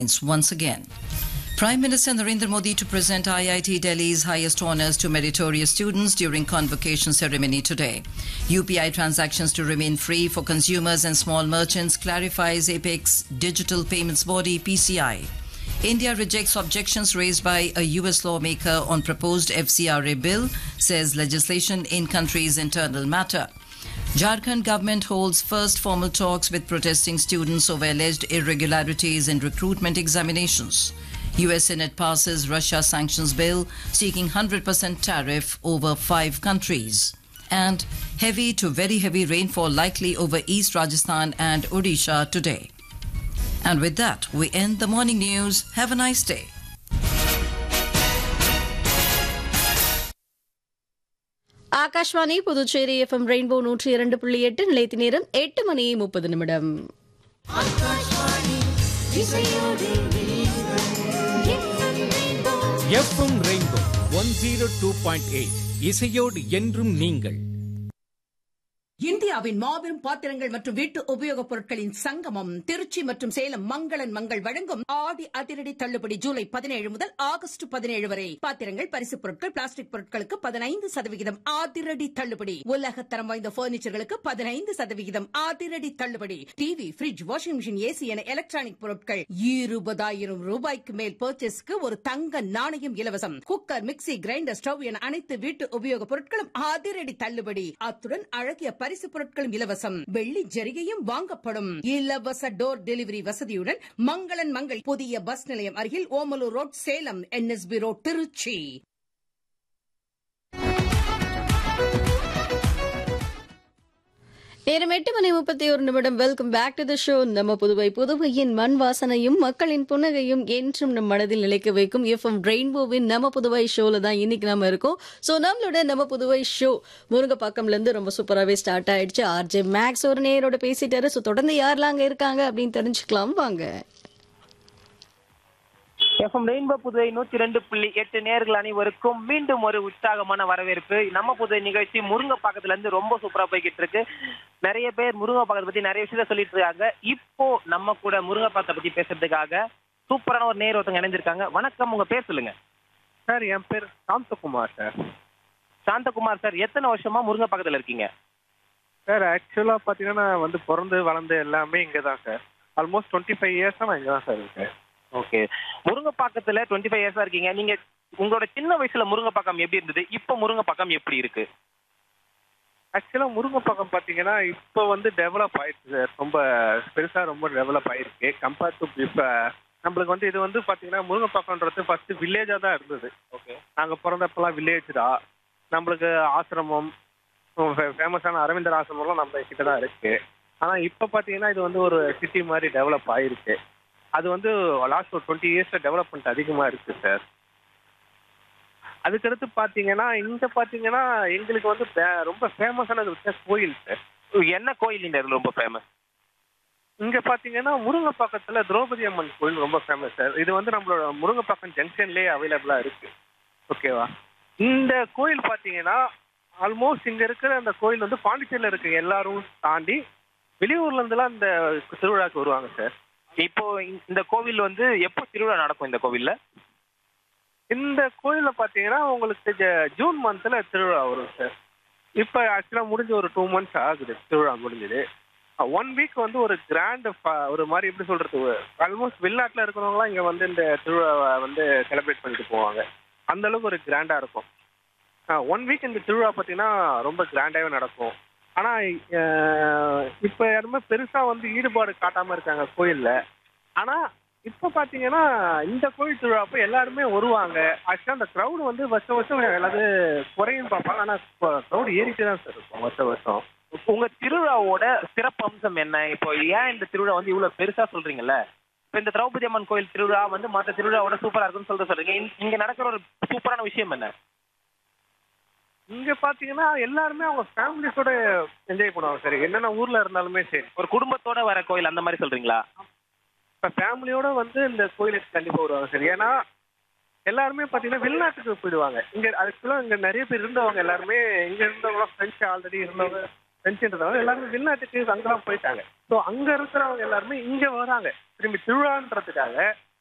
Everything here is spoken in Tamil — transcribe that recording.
once again. Prime Minister Narendra Modi to present IIT Delhi's highest honours to meritorious students during convocation ceremony today. UPI transactions to remain free for consumers and small merchants clarifies Apex Digital Payments Body PCI. India rejects objections raised by a US lawmaker on proposed FCRA bill, says legislation in country's internal matter. Jharkhand government holds first formal talks with protesting students over alleged irregularities in recruitment examinations. US Senate passes Russia sanctions bill seeking 100% tariff over five countries. And heavy to very heavy rainfall likely over East Rajasthan and Odisha today. And with that, we end the morning news. Have a nice day. Akashvani Puducherry FM rainbow நூற்றி இரண்டு புள்ளி எட்டு நிலையத்தி நேரம் எட்டு மணி முப்பது நிமிடம் FM rainbow one zero two point eight இசையோடு என்றும் நீங்கள் இந்தியாவின் மாபெரும் பாத்திரங்கள் மற்றும் வீட்டு உபயோகப் பொருட்களின் சங்கமம் திருச்சி மற்றும் சேலம் மங்களன் மங்கள் வழங்கும் ஆடி அதிரடி தள்ளுபடி ஜூலை பதினேழு முதல் ஆகஸ்ட் பதினேழு வரை பாத்திரங்கள் பரிசுப் பொருட்கள் பிளாஸ்டிக் பொருட்களுக்கு பதினைந்து சதவிகிதம் அதிரடி தள்ளுபடி உலகத்தரம் வாய்ந்த பர்னிச்சர்களுக்கு பதினைந்து சதவிகிதம் அதிரடி தள்ளுபடி TV fridge washing machine AC என எலக்ட்ரானிக் பொருட்கள் இருபதாயிரம் ரூபாய்க்கு மேல் பர்ச்சேஸ்க்கு ஒரு தங்க நாணயம் இலவசம் குக்கர் மிக்ஸி கிரைண்டர் ஸ்டவ் என அனைத்து வீட்டு உபயோகப் பொருட்களும் அதிரடி தள்ளுபடி அத்துடன் அழகிய பரிசு பொருட்களும் இலவசம் வெள்ளி ஜரிகையும் வாங்கப்படும் இலவச டோர் டெலிவரி வசதியுடன் மங்களன் மங்கள் புதிய பஸ் நிலையம் அருகில் Omalur road Salem NSP road Trichy நேரம் எட்டு மணி முப்பத்தி ஒரு நிமிடம் welcome back to the show நம்ம புதுவை புதுவையின் மண் வாசனையும் மக்களின் புன்னகையும் என்றும் நம் மனதில் நிலைக்க வைக்கும் எஃப்எம் ரெயின்போவின் நம்ம புதுவை ஷோல தான் இன்னைக்கு நம்ம இருக்கோம் ஸோ நம்மளோட நம்ம புதுவை ஷோ முருங்கப்பாக்கம்ல இருந்து ரொம்ப சூப்பராகவே ஸ்டார்ட் ஆயிடுச்சு ஆர்ஜே மேக்ஸ் ஒரு நேரோட பேசிட்டாரு ஸோ தொடர்ந்து யாரெல்லாம் அங்க இருக்காங்க அப்படின்னு தெரிஞ்சுக்கலாம் வாங்க எஃப்எம் ரெயின்போ புதுவை நூத்தி ரெண்டு புள்ளி எட்டு நேர்கள் அனைவருக்கும் மீண்டும் ஒரு உற்சாகமான வரவேற்பு நம்ம புதுவை நிகழ்ச்சி முருங்கப்பாக்கத்துல இருந்து ரொம்ப சூப்பரா போய்கிட்டு இருக்கு நிறைய பேர் முருங்கப்பாக்கத்தை பத்தி நிறைய விஷயத்த சொல்லிட்டு இருக்காங்க இப்போ நம்ம கூட முருங்கப்பாக்கத்தை பத்தி பேசுறதுக்காக சூப்பரான ஒரு நேர் ஒருத்தவங்க இணைஞ்சிருக்காங்க வணக்கம் உங்க பேர் சொல்லுங்க சார் என் பேர் சாந்தகுமார் சார் சாந்தகுமார் சார் எத்தனை வருஷமா முருங்கப்பாக்கத்துல இருக்கீங்க சார் ஆக்சுவலாக பார்த்தீங்கன்னா நான் வந்து பிறந்து வளர்ந்து எல்லாமே இங்கே தான் சார் ஆல்மோஸ்ட் டுவெண்ட்டி ஃபைவ் இயர்ஸாக நான் இங்கே தான் சார் இருக்கேன் ஓகே முருங்கப்பாக்கத்துல டுவெண்ட்டி ஃபைவ் இயர்ஸா இருக்கீங்க நீங்க உங்களோட சின்ன வயசுல முருங்கப்பாக்கம் எப்படி இருந்தது இப்போ முருங்கப்பாக்கம் எப்படி இருக்கு ஆக்சுவலாக முருங்கைப்பக்கம் பார்த்தீங்கன்னா இப்போ வந்து டெவலப் ஆயிடுச்சு சார் ரொம்ப பெருசாக ரொம்ப டெவலப் ஆயிருக்கு கம்பேர்ட் டு இப்போ நம்மளுக்கு வந்து இது வந்து பார்த்தீங்கன்னா முருங்கைப்பக்கம்ன்றது ஃபர்ஸ்ட் வில்லேஜாக தான் இருந்தது ஓகே நாங்கள் பிறந்தப்பெல்லாம் வில்லேஜ் தான் நம்மளுக்கு ஆசிரமம் ஃபேமஸான அரவிந்தர் ஆசிரமம்லாம் நம்ம கிட்ட தான் இருக்கு ஆனால் இப்போ பார்த்தீங்கன்னா இது வந்து ஒரு சிட்டி மாதிரி டெவலப் ஆயிருக்கு அது வந்து லாஸ்ட் ஒரு டுவெண்ட்டி இயர்ஸில் டெவலப்மெண்ட் அதிகமாக இருக்கு சார் அதுக்கடுத்து பார்த்தீங்கன்னா இங்கே பார்த்தீங்கன்னா எங்களுக்கு வந்து பே- ரொம்ப ஃபேமஸானது வந்து கோயில் சார் என்ன கோயில் இந்த இடத்துல ரொம்ப ஃபேமஸ் இங்க பாத்தீங்கன்னா முருங்கைப்பாக்கத்துல திரௌபதி அம்மன் கோயில் ரொம்ப ஃபேமஸ் சார் இது வந்து நம்மளோட முருங்கைப்பாக்கம் ஜங்ஷன்லயே அவைலபிளா இருக்கு ஓகேவா இந்த கோயில் பாத்தீங்கன்னா ஆல்மோஸ்ட் இங்க இருக்கிற அந்த கோயில் வந்து பாண்டிச்சேரியில இருக்கு எல்லாரும் தாண்டி வெளியூர்ல இருந்துலாம் இந்த திருவிழாக்கு வருவாங்க சார் இப்போ இந்த- இந்த கோவில் வந்து எப்போ திருவிழா நடக்கும் இந்த கோவில்ல இந்த கோயில்ல பாத்தீங்கன்னா உங்களுக்கு ஜ- ஜூன் மந்த்ல திருவிழா வரும் சார் இப்ப ஆக்சுவலா முடிஞ்சு ஒரு டூ மந்த்ஸ் ஆகுது திருவிழா முடிஞ்சது ஒன் வீக் வந்து ஒரு கிராண்ட் ஒரு மாதிரி எப்படி சொல்றது ஆல்மோஸ்ட் வெளிநாட்டுல இருக்கிறவங்களாம் இங்க வந்து இந்த திருவிழாவை வந்து செலிப்ரேட் பண்ணிட்டு போவாங்க அந்த அளவுக்கு ஒரு கிராண்டா இருக்கும் ஒன் வீக் இந்த திருவிழா பார்த்தீங்கன்னா ரொம்ப கிராண்டாவே நடக்கும் ஆனா அஹ், இப்ப யாருமே பெருசா வந்து ஈடுபாடு காட்டாம இருக்காங்க கோயில்ல ஆனா இப்ப பாத்தீங்கன்னா இந்த கோயில் திருவிழாப்ப எல்லாருமே வருவாங்க ஆக்சுவலா அந்த க்ரௌடு வந்து வருஷம் வருஷம் எல்லாரும் குறையும் பார்ப்பாங்க ஆனா க்ரௌடு ஏறிட்டு தான் சார் இருக்கும் வருஷம் வருஷம் உங்க திருவிழாவோட சிறப்பு அம்சம் என்ன இப்போ ஏன் இந்த திருவிழா வந்து இவ்வளவு பெருசா சொல்றீங்கல்ல இப்போ இந்த திரௌபதி அம்மன் கோயில் திருவிழா வந்து மற்ற திருவிழாவோட சூப்பரா இருக்குன்னு சொல்லிட்டு சொல்றீங்க இங்க- இங்க நடக்கிற ஒரு சூப்பரான விஷயம் என்ன இங்க பாத்தீங்கன்னா எல்லாருமே அவங்க ஃபேமிலிஸோட என்ஜாய் பண்ணுவாங்க சரி என்னென்ன ஊர்ல இருந்தாலுமே சரி ஒரு குடும்பத்தோட வர கோயில் அந்த மாதிரி சொல்றீங்களா இப்ப ஃபேமிலியோட வந்து இந்த கோயிலுக்கு கண்டிப்பா வருவாங்க சரி ஏன்னா எல்லாருமே பாத்தீங்கன்னா வெளிநாட்டுக்கு போயிடுவாங்க இங்க ஆக்சுவலா இங்க நிறைய பேர் இருந்தவங்க எல்லாருமே இங்க இருந்தவங்க ஃப்ரெண்ட்ஸ் ஆல்ரெடி இருந்தவங்க ஃப்ரெண்ட்ஸ்ன்றவங்க எல்லாருமே வெளிநாட்டுக்கு அங்கெல்லாம் போயிட்டாங்க ஸோ அங்க இருக்கிறவங்க எல்லாருமே இங்க வராங்க திரும்பி திருவிழான்றதுக்காக